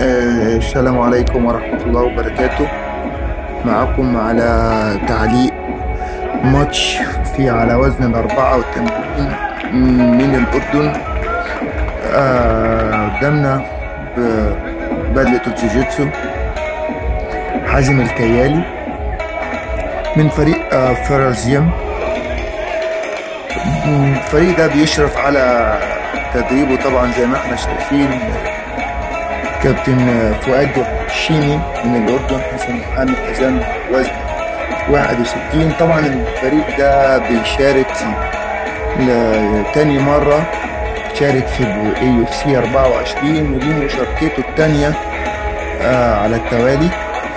آه، السلام عليكم ورحمة الله وبركاته معكم على تعليق ماتش في على وزن الأربعة والتمانين من الأردن آه، قدامنا ببدلة الجوجيتسو حازم الكيالي من فريق آه، فرازيم الفريق ده بيشرف على تدريبه طبعا زي ما احنا شايفين كابتن فؤاد شيمي من الأردن حسن محمد حزام وزن 61 طبعا الفريق ده بيشارك لتاني مرة شارك في اي اف سي 24 ودي مشاركته التانية آه على التوالي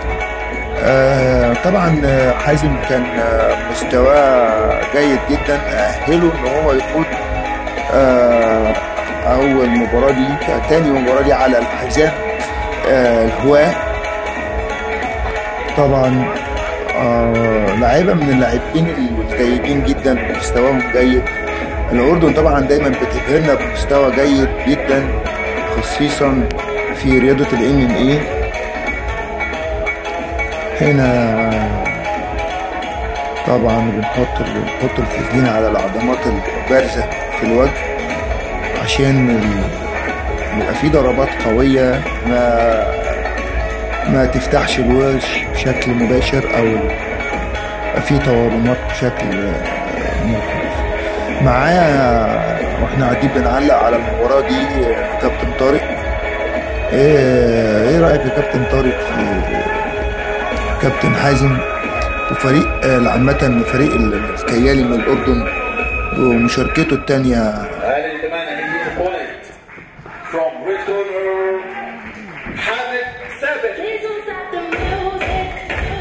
آه طبعا آه، حازم كان آه، مستواه جيد جدا أهله إن هو يخوض آه، أول مباراة دي تاني مباراة دي على الحزام آه، الهواة طبعا آه، لعيبة من اللاعبين الجيدين جدا مستواهم جيد الأردن طبعا دايما بتبهرنا بمستوى جيد جدا خصيصا في رياضة الام ام اي هنا طبعا بنحط بنحط الفلين على العضمات البارزة في الوجه عشان ال- يبقى في ضربات قوية ما ما تفتحش الوش بشكل مباشر او يبقى في تورمات بشكل آه، ملحوظ معايا واحنا قاعدين بنعلق على المباراة دي آه، كابتن طارق ايه ايه رأيك يا كابتن طارق في كابتن حازم وفريق آه، عامة فريق الكيالي من الأردن ومشاركته التانية And in the man, and he's a point from red corner, Hamid Sabit. Jesus at the music,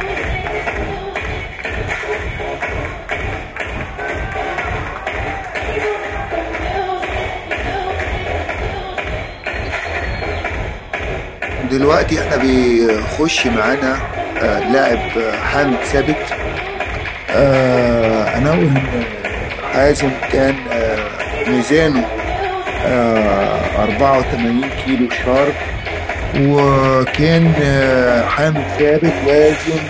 دلوقتي احنا بيخش معانا آه، لاعب آه، حامد ثابت آه، انا اقول ان حازم كان آه، ميزانه آه، 84 كيلو شارب وكان آه، حامد ثابت وزن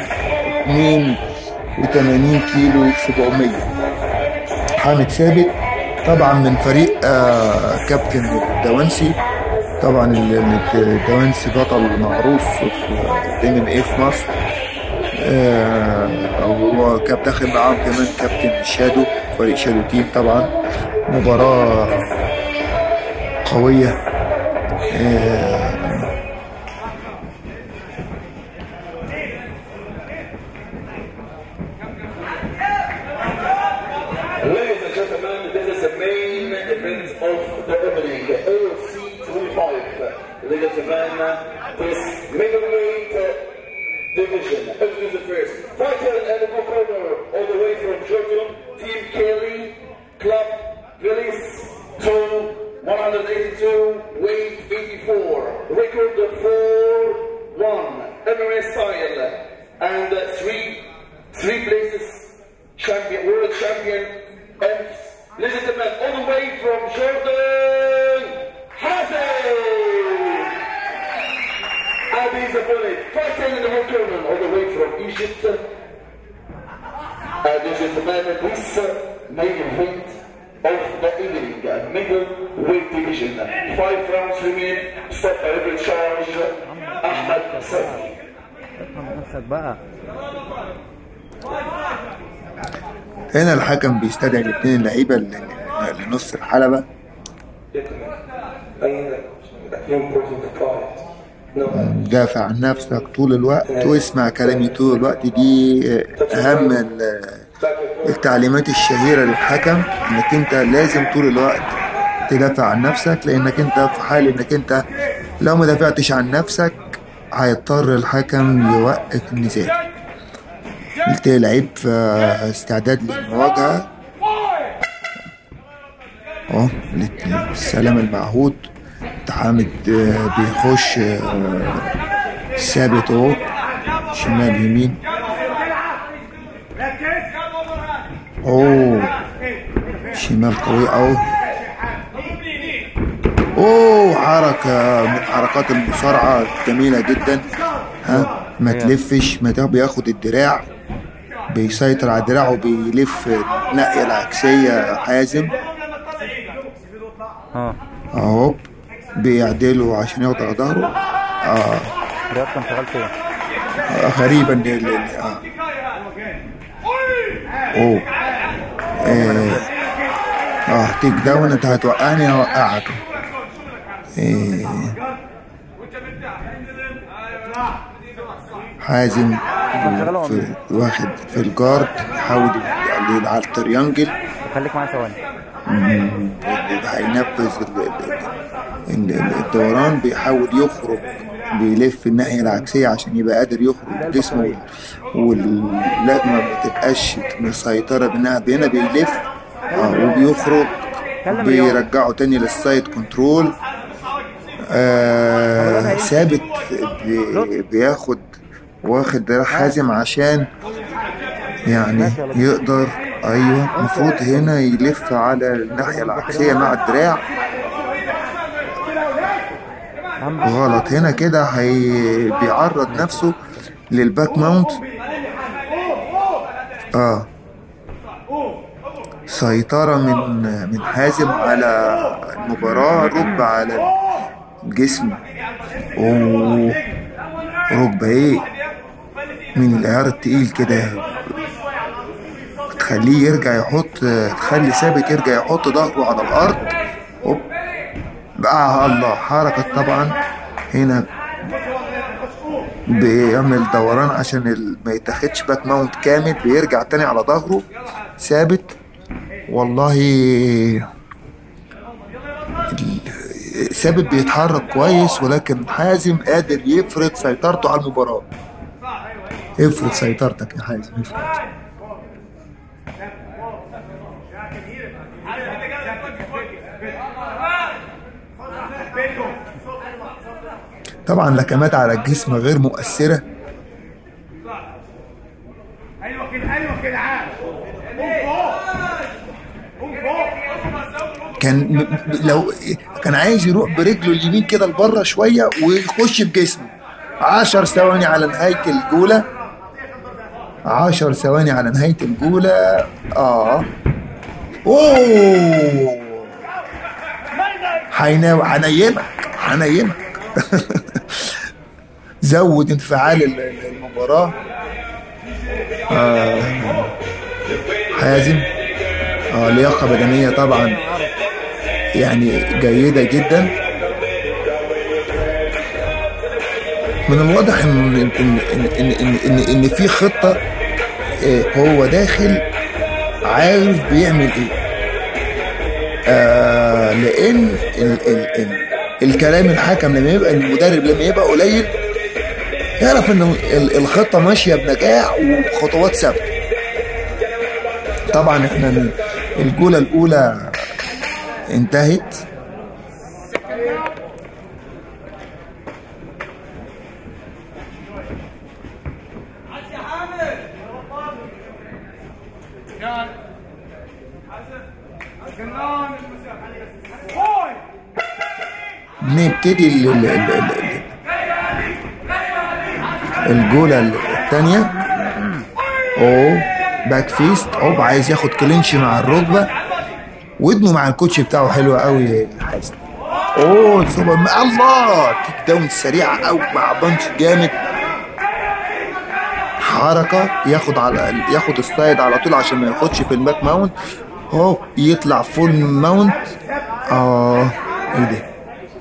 82 كيلو 700 حامد ثابت طبعا من فريق آه، كابتن الدوانسي طبعا ال- ال- الدوانسي بطل معروف في ام ام اي في مصر آه، هو كان داخل معاهم كمان كابتن شادو فريق شادو تيم طبعا مباراة قوية آه، Ladies and gentlemen, this is the main event of the opening, AFC 25. Ladies and gentlemen, this middleweight uh, division. Introduce the first fighter and the corner, all the way from Jordan, Team Kelly, Club Villis, Tone 182, weight 84, record 4 1, MMA style, and uh, three, three places champion, world champion, and ladies and gentlemen, all the way from Jordan, Hassan! And his opponent, fighting in the red corner, all the way from Egypt. And this is the man this uh, main event of the evening, uh, middleweight division. Five rounds remain, stop by every charge, Ahmed Sadi. افهم نفسك بقى هنا الحكم بيستدعي الاثنين اللعيبة ل- لنص الحلبة important to fight. No. دافع عن نفسك طول الوقت واسمع كلامي طول الوقت دي أهم ال- التعليمات الشهيرة للحكم إنك أنت لازم طول الوقت تدافع عن نفسك لأنك أنت في حال إنك أنت لو ما دافعتش عن نفسك هيضطر الحكم يوقف النزال قلت لعيب في استعداد للمواجهة اهو السلام المعهود حامد آه، بيخش آه، ثابت اهو شمال يمين اوه شمال قوي اهو اوه حركة من حركات المصارعة جميلة جدا ها ما أيوة. تلفش ما تاخد- بياخد الدراع بيسيطر على دراعه بيلف الناحية العكسية حازم اه اهو بيعدله عشان ياخد على ظهره اه رياض كان شغال فين؟ آه، غريبا ال- ال- اه اوه اه, آه تيك داون انت هتوقعني هوقعك إيه. حازم في واخد في الجارد يحاول يقلل على التريانجل خليك معايا ثواني اللي هينفذ ال- ال- ال- الدوران بيحاول يخرج بيلف الناحية العكسية عشان يبقى قادر يخرج جسمه واللازمة ما تبقاش مسيطرة بالناحية هنا بيلف آه وبيخرج بيرجعه تاني للسايد كنترول آه ثابت بي- بياخد واخد دراع حازم عشان يعني يقدر ايوه المفروض هنا يلف على الناحيه العكسيه مع الدراع غلط هنا كده هي بيعرض نفسه للباك ماونت اه سيطرة من من حازم على المباراة ركبة على الجسم اوه ركبة ايه من العيار التقيل كده تخليه يرجع يحط تخلي ثابت يرجع يحط ظهره على الارض هوب بقى الله حركة طبعا هنا بيعمل دوران عشان ال- ما يتاخدش باك ماونت كامل بيرجع تاني على ظهره ثابت والله ال- ثابت بيتحرك كويس ولكن حازم قادر يفرض سيطرته على المباراة افرض سيطرتك يا حازم افرض طبعا لكمات على الجسم غير مؤثرة ايوه كده ايوه كده عاد قوم فوق قوم فوق كان م- م- لو كان عايز يروح برجله اليمين كده لبره شوية ويخش بجسمه عشر ثواني على نهاية الجولة عشر ثواني على نهاية الجولة اه اوه هينا- هنيمك هنيمك زود انفعال ال- ال- المباراة آه حازم اه لياقة بدنية طبعا يعني جيدة جدا من الواضح ان ان ان ان, إن, إن, إن في خطة آه، هو داخل عارف بيعمل ايه آه لان ال ال ال الكلام الحكم لما يبقى المدرب لما يبقى قليل يعرف ان ال- الخطة ماشية بنجاح وخطوات ثابتة طبعا احنا الجولة الاولى انتهت نبتدي ال- ال- ال- ال- ال- الجولة الثانية اوه باك فيست اوب عايز ياخد كلينش مع الركبة ودنه مع الكوتش بتاعه حلوة قوي يا حازم اوه سوبر ما الله كيك داون سريعة قوي مع بانش جامد حركة ياخد على ياخد السايد على طول عشان ما ياخدش في الباك ماونت هوب يطلع فول ماونت اه ايه ده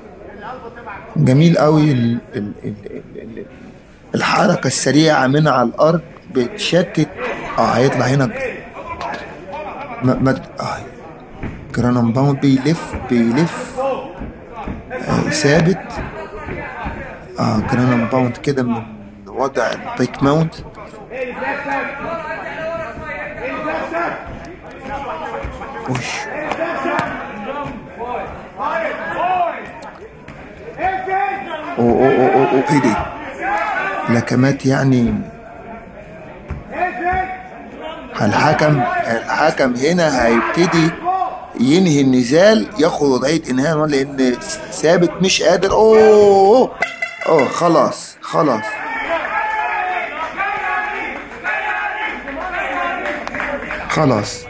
جميل قوي ال ال ال ال ال الحركة السريعة من على الأرض بتشتت اه هيطلع هنا ما ما اه جرانم باوند بيلف بيلف آه ثابت اه جرانم باوند كده من وضع البيك ماونت وش اوه اوه اوه اوه أوه، ايه دي لكمات يعني الحكم الحكم هنا هيبتدي ينهي النزال ياخد وضعيه انهاء لان ثابت مش قادر اوه اوه خلاص خلاص خلاص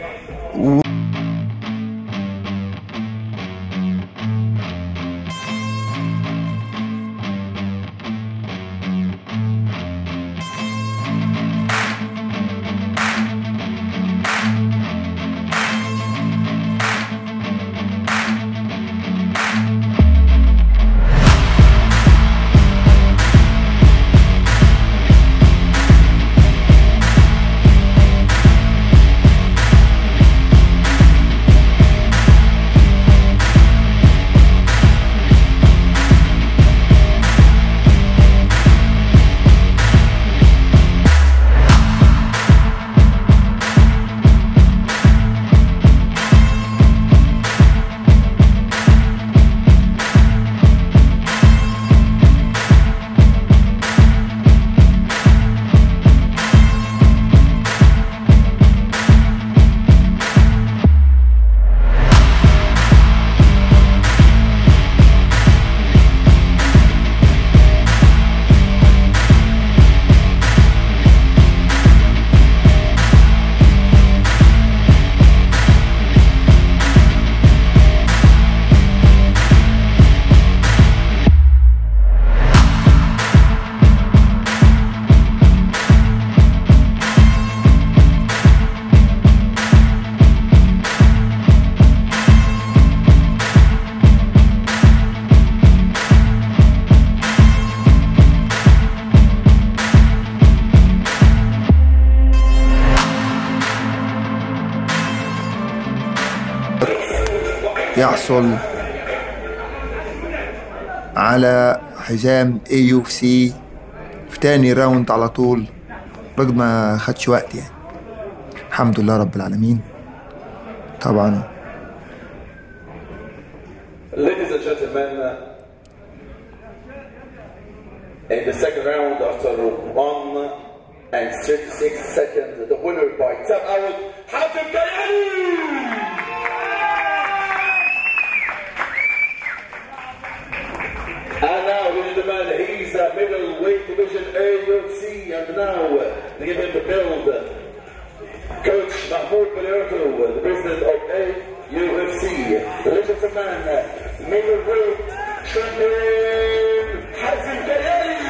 يحصل على حزام اي يو سي في تاني راوند على طول الراجل ما خدش وقت يعني الحمد لله رب العالمين طبعا Ladies and gentlemen, in the second round, after one and 36 seconds, the winner by tap out, Hatem Kayani! And now, ladies and gentlemen, he's a middleweight division AUC, and now they give him the build. Coach Mahmoud Balerto, the president of AUFC, ladies and gentlemen, middleweight champion Hassan Kayani.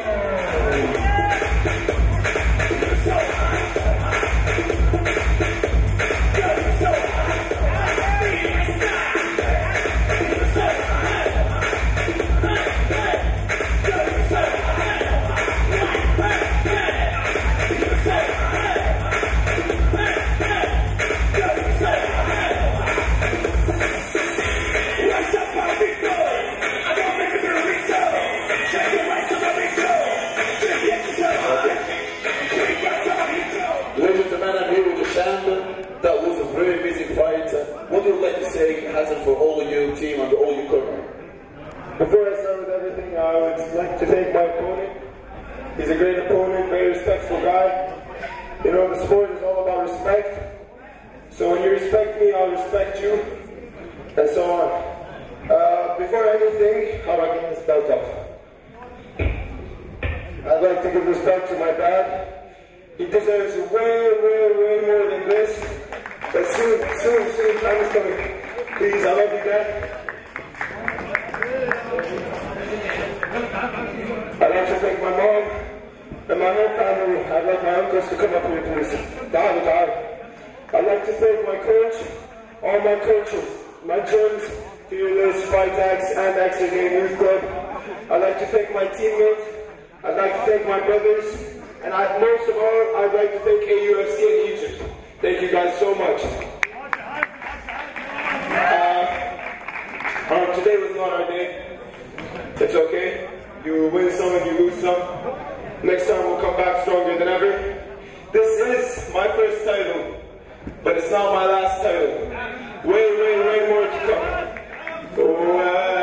Ladies and gentlemen, I'm here with the champ. That was a very amazing fight. What do you like to say, Hassan, for all of you team and all you corner? Before I start with everything, I would like to thank my opponent. He's a great opponent, very respectful guy. You know, the sport is all about respect. So when you respect me, I'll respect you, and so on. Uh, before anything, how do I get this belt off? I'd like to give respect to my dad. He deserves way, way, way more than this. But soon, soon, soon, time is coming. Please, I love you, Dad. I'd like to thank my mom and my whole family. I'd like my uncles to come up here, please. Dad, Dad. I'd like to thank my coach, all my coaches, my gyms, Fearless, Fight X, and X-Game Youth Club. I'd like to thank my teammates. I'd like to thank my brothers. And I, most of all, I'd like to thank AUFC in Egypt. Thank you guys so much. Uh, um, today was not our day. It's okay. You win some and you lose some. Next time we'll come back stronger than ever. This is my first title, but it's not my last title. Way, way, way more to come. Well,